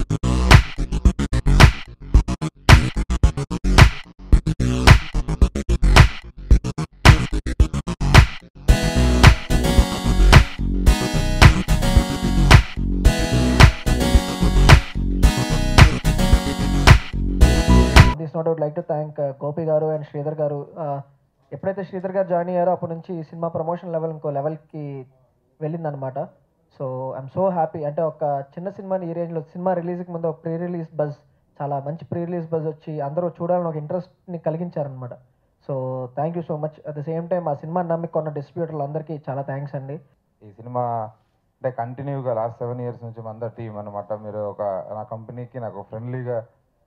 this note would like to thank Gopi garu and Sridhar గారు Uh, ఎప్పుడైతే శ్రీధర్ గారు జాయిన్ అయ్యారో అప్పటి నుంచి ఈ సినిమా ప్రమోషన్ లెవెల్ ఇంకో లెవెల్కి వెళ్ళిందనమాట సో ఐఎమ్ సో హ్యాపీ అంటే ఒక చిన్న సినిమాని ఈ రేంజ్లో సినిమా రిలీజ్కి ముందు ఒక ప్రీ రిలీజ్ బజ్ చాలా మంచి ప్రీ రిలీజ్ బజ్ వచ్చి అందరూ చూడాలని ఒక ఇంట్రెస్ట్ని కలిగించారనమాట so thank you so much at the same time ఆ సినిమా నమ్మి కొన్న డిస్ట్రిబ్యూటర్లు అందరికీ చాలా థ్యాంక్స్ అండి ఈ సినిమా అంటే కంటిన్యూగా లాస్ట్ సెవెన్ ఇయర్స్ నుంచి మన టీం అనమాట మీరు ఒక నా కంపెనీకి నాకు ఫ్రెండ్లీగా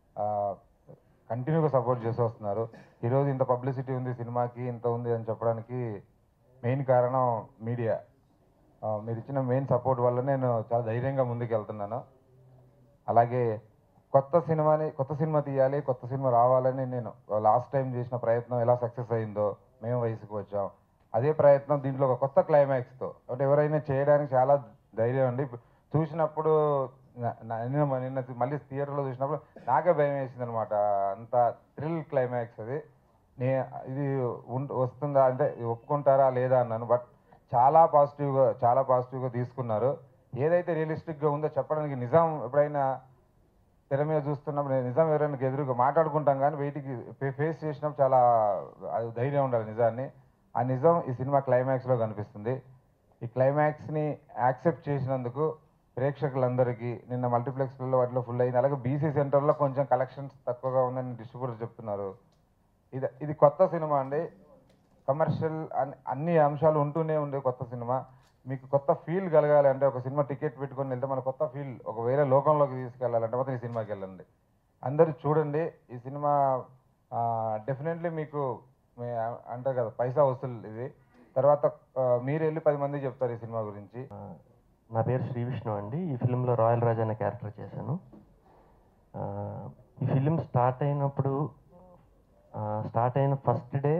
కంటిన్యూగా సపోర్ట్ చేసి వస్తున్నారు ఈరోజు ఇంత పబ్లిసిటీ ఉంది సినిమాకి ఇంత ఉంది అని చెప్పడానికి మెయిన్ కారణం మీడియా మీరు ఇచ్చిన మెయిన్ సపోర్ట్ వల్ల నేను చాలా ధైర్యంగా ముందుకు వెళ్తున్నాను అలాగే కొత్త సినిమాని కొత్త సినిమా తీయాలి కొత్త సినిమా రావాలని నేను లాస్ట్ టైం చేసిన ప్రయత్నం ఎలా సక్సెస్ అయిందో మేము వయసుకు వచ్చాం అదే ప్రయత్నం దీంట్లో ఒక కొత్త క్లైమాక్స్తో అంటే ఎవరైనా చేయడానికి చాలా ధైర్యం అండి చూసినప్పుడు నా- నా- నిన్న నిన్న మళ్ళీ థియేటర్లో చూసినప్పుడు నాకే భయం వేసింది అనమాట అంత థ్రిల్ క్లైమాక్స్ అది నే ఇది ఉం- వస్తుందా అంటే ఒప్పుకుంటారా లేదా అన్నాను బట్ చాలా పాజిటివ్గా చాలా పాజిటివ్గా తీసుకున్నారు ఏదైతే రియలిస్టిక్గా ఉందో చెప్పడానికి నిజం ఎప్పుడైనా తెర మీద చూస్తున్నప్పుడు నేను నిజం ఎవరైనా ఎదురుగా మాట్లాడుకుంటాం కానీ బయటికి ఫేస్ చేసినప్పుడు చాలా అది ధైర్యం ఉండాలి నిజాన్ని ఆ నిజం ఈ సినిమా క్లైమాక్స్లో కనిపిస్తుంది ఈ క్లైమాక్స్ని యాక్సెప్ట్ చేసినందుకు ప్రేక్షకులందరికీ నిన్న మల్టీప్లెక్స్లలో వాటిలో ఫుల్ అయింది అలాగే బీసీ సెంటర్లో కొంచెం కలెక్షన్స్ తక్కువగా ఉందని డిస్ట్రిబ్యూటర్ చెప్తున్నారు ఇది ఇది కొత్త సినిమా అండి కమర్షియల్ అన్ని అంశాలు ఉంటూనే ఉండే కొత్త సినిమా మీకు కొత్త ఫీల్ కలగాలి అంటే ఒక సినిమా టికెట్ పెట్టుకొని వెళ్తే మన కొత్త ఫీల్ ఒక వేరే లోకంలోకి తీసుకెళ్ళాలంటే మాత్రం ఈ సినిమాకి వెళ్ళండి అందరూ చూడండి ఈ సినిమా డెఫినెట్లీ మీకు మీ- అంటారు కదా పైసా వసూలు ఇది తర్వాత ఆ, మీరు వెళ్ళి పది మంది చెప్తారు ఈ సినిమా గురించి ఆ, నా పేరు శ్రీ విష్ణు అండి ఈ ఫిలింలో రాయల్ రాజ్ అనే క్యారెక్టర్ చేశాను ఆ, ఈ ఫిలిం స్టార్ట్ అయినప్పుడు స్టార్ట్ అయిన ఫస్ట్ డే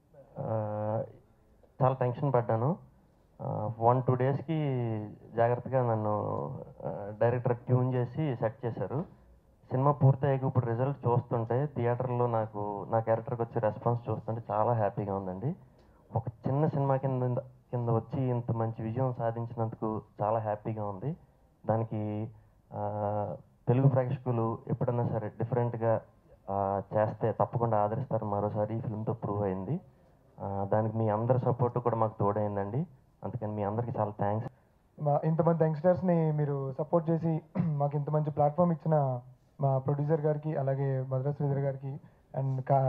చాలా టెన్షన్ పడ్డాను వన్ టూ డేస్కి జాగ్రత్తగా నన్ను డైరెక్టర్ ట్యూన్ చేసి సెట్ చేశారు సినిమా పూర్తయ్యాక ఇప్పుడు రిజల్ట్ చూస్తుంటే థియేటర్లో నాకు నా క్యారెక్టర్కి వచ్చే రెస్పాన్స్ చూస్తుంటే చాలా హ్యాపీగా ఉందండి ఒక చిన్న సినిమా కింద కింద వచ్చి ఇంత మంచి విజయం సాధించినందుకు చాలా హ్యాపీగా ఉంది దానికి ఆ, తెలుగు ప్రేక్షకులు ఎప్పుడైనా సరే డిఫరెంట్గా చేస్తే తప్పకుండా ఆదరిస్తారు మరోసారి ఈ ఫిల్మ్తో ప్రూవ్ అయింది ఆ, దానికి మీ అందరి సపోర్ట్ కూడా మాకు తోడైందండి అందుకని మీ అందరికీ చాలా థ్యాంక్స్ మా ఇంతమంది యంగ్స్టర్స్ని మీరు సపోర్ట్ చేసి మాకు ఇంత మంచి ప్లాట్ఫామ్ ఇచ్చిన మా ప్రొడ్యూసర్ గారికి అలాగే భద్ర శ్రీధర్ గారికి అండ్ కా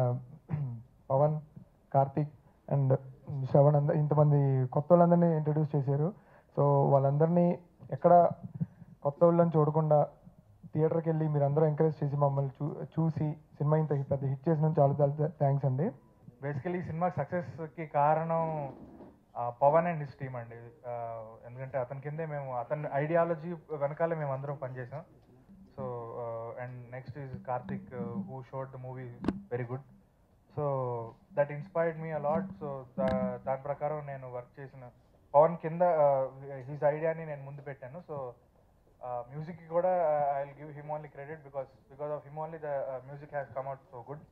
పవన్ కార్తిక్ అండ్ శ్రవణ్ అందరు ఇంతమంది కొత్త వాళ్ళందరినీ ఇంట్రడ్యూస్ చేశారు సో వాళ్ళందరినీ ఎక్కడ కొత్త వాళ్ళని చూడకుండా థియేటర్కి వెళ్ళి మీరు అందరూ ఎంకరేజ్ చేసి మమ్మల్ని చూ చూసి సినిమా ఇంత పెద్ద హిట్ చేసిన చాలా చాలా థ్యాంక్స్ అండి బేసికలీ ఈ సినిమా సక్సెస్కి కారణం ఆ, పవన్ అండ్ హిస్ టీమ్ అండి ఆ, ఎందుకంటే అతని కిందే మేము అతని ఐడియాలజీ వెనకాలే మేము అందరం పనిచేసాం so and next is Karthik who showed the movie very good so that inspired me a lot so దాని ప్రకారం నేను వర్క్ చేసిన పవన్ కింద హిస్ ఐడియాని నేను ముందు పెట్టాను సో మ్యూజిక్కి కూడా I will give him only credit because because of him only the music has come out so good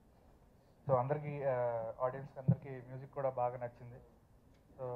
so అందరికీ ఆడియన్స్ అందరికీ మ్యూజిక్ కూడా బాగా నచ్చింది so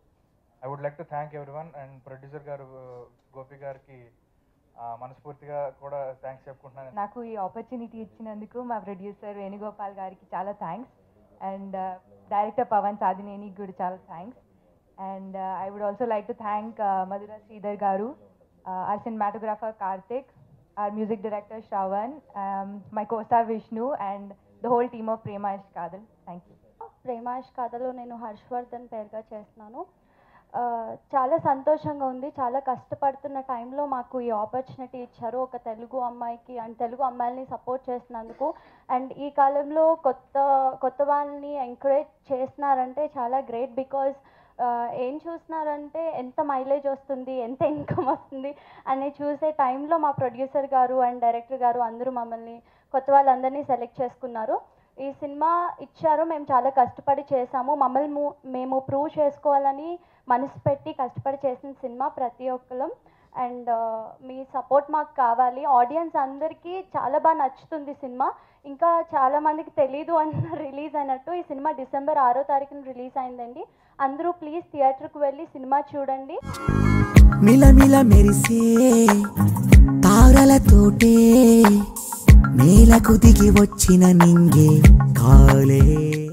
I would like to thank everyone and producer garu uh, Gopi గారికి uh, మనస్ఫూర్తిగా కూడా thanks చెప్పుకుంటున్నాను నాకు ఈ ఆపర్చునిటీ ఇచ్చినందుకు మా ప్రొడ్యూసర్ వేణుగోపాల్ గారికి చాలా థ్యాంక్స్ అండ్ డైరెక్టర్ పవన్ సాధినేనికి కూడా చాలా thanks and I would also like to thank Madhura Sridhar garu our cinematographer Karthik our music director Shravan my costar Vishnu and the whole team of Prema Ishq Kaadhal thank you ప్రేమాష్ కథలో నేను హర్షవర్ధన్ పేరుగా చేస్తున్నాను ఆ, చాలా సంతోషంగా ఉంది చాలా కష్టపడుతున్న టైంలో మాకు ఈ ఆపర్చునిటీ ఇచ్చారు ఒక తెలుగు అమ్మాయికి అండ్ తెలుగు అమ్మాయిల్ని సపోర్ట్ చేసినందుకు అండ్ ఈ కాలంలో కొత్త కొత్త వాళ్ళని ఎంకరేజ్ చేస్తున్నారంటే చాలా గ్రేట్ బికాజ్ ఏం చూస్తున్నారంటే ఎంత మైలేజ్ వస్తుంది ఎంత ఇన్కమ్ వస్తుంది అని చూసే టైంలో మా ప్రొడ్యూసర్ గారు అండ్ డైరెక్టర్ గారు అందరూ మమ్మల్ని కొత్త వాళ్ళందరినీ సెలెక్ట్ చేసుకున్నారు ఈ సినిమా ఇచ్చారు మేము చాలా కష్టపడి చేసాము మమ్మల్ని ము- మేము ప్రూవ్ చేసుకోవాలని మనసు పెట్టి కష్టపడి చేసిన సినిమా ప్రతి ఒక్కరం అండ్ మీ సపోర్ట్ మాకు కావాలి ఆడియన్స్ అందరికీ చాలా బాగా నచ్చుతుంది సినిమా ఇంకా చాలా మందికి తెలీదు అన్న రిలీజ్ అయినట్టు ఈ సినిమా డిసెంబర్ ఆరో తారీఖున రిలీజ్ అయిందండి అందరూ ప్లీజ్ థియేటర్కి వెళ్ళి సినిమా చూడండి మిలమిల మెరిసే తారలతోటే నేలకు దిగి వచ్చిన నింగే కాలే